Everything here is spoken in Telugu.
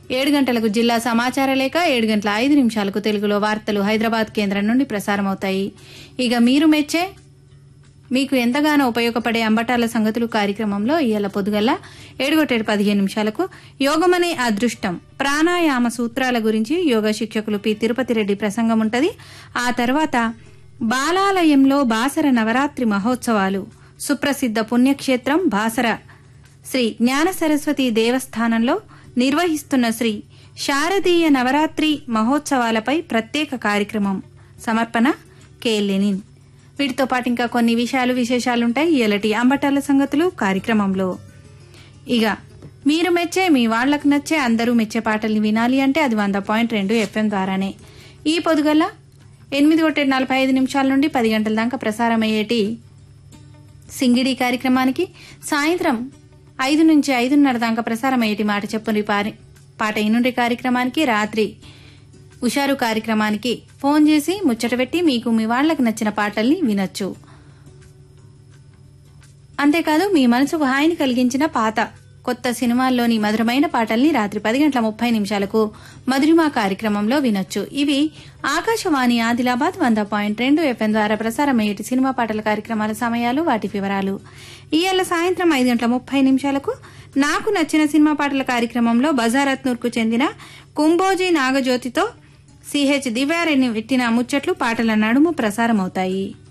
ఏడు గంటలకు జిల్లా సమాచార లేఖ ఏడు గంటల ఐదు నిమిషాలకు తెలుగులో వార్తలు హైదరాబాద్ కేంద్రం నుండి ప్రసారమవుతాయి ఇక మీరు మెచ్చే మీకు ఎంతగానో ఉపయోగపడే అంబటాల సంగతులు కార్యక్రమంలో ఇవాళ పొద్దుగల ఏడుగొట్టేడు పదిహేను నిమిషాలకు యోగమనే అదృష్టం ప్రాణాయామ సూత్రాల గురించి యోగా శిక్షకులు పి తిరుపతి రెడ్డి ప్రసంగం ఉంటది ఆ తర్వాత బాలాలయంలో బాసర నవరాత్రి మహోత్సవాలు సుప్రసిద్ధ పుణ్యక్షేత్రం బాసర శ్రీ జ్ఞాన సరస్వతి దేవస్థానంలో నిర్వహిస్తున్న శ్రీ శారదీయ నవరాత్రి మహోత్సవాలపై ప్రత్యేక కార్యక్రమం సమర్పణ కె లెనిన్ వీటితో పాటు ఇంకా కొన్ని విషయాలు విశేషాలుంటాయి ఇలాంటి అంబటాల సంగతులు కార్యక్రమంలో ఇక మీరు మెచ్చే మీ వాళ్లకు నచ్చే అందరూ మెచ్చే పాటల్ని వినాలి అంటే అది వంద పాయింట్ రెండు ఎఫ్ఎం ద్వారానే ఈ పొదుగల ఎనిమిది ఒకటి నలభై ఐదు నిమిషాల నుండి పది గంటల దాకా ప్రసారమయ్యేటి సింగిడి కార్యక్రమానికి సాయంత్రం ఐదు నుంచి ఐదున్నర దాకా ప్రసారమయ్యేటి మాట చెప్పుని పారి పాట ఇనుండి కార్యక్రమానికి రాత్రి ఉషారు కార్యక్రమానికి ఫోన్ చేసి ముచ్చట పెట్టి మీకు మీ వాళ్లకు నచ్చిన పాటల్ని వినొచ్చు అంతేకాదు మీ మనసుకు హాయిని కలిగించిన పాత కొత్త సినిమాల్లోని మధురమైన పాటల్ని రాత్రి పది గంటల ముప్పై నిమిషాలకు మధురిమా కార్యక్రమంలో వినొచ్చు ఇవి ఆకాశవాణి ఆదిలాబాద్ వంద పాయింట్ రెండు ఎఫ్ఎం ద్వారా ప్రసారమయ్యేటి సినిమా పాటల కార్యక్రమాల సమయాలు వాటి వివరాలు ఇవాళ సాయంత్రం ఐదు గంటల ముప్పై నిమిషాలకు నాకు నచ్చిన సినిమా పాటల కార్యక్రమంలో బజారత్నూర్కు చెందిన కుంబోజీ నాగజ్యోతితో సిహెచ్ దివ్యారెడ్డి పెట్టిన ముచ్చట్లు పాటల నడుము ప్రసారమవుతాయి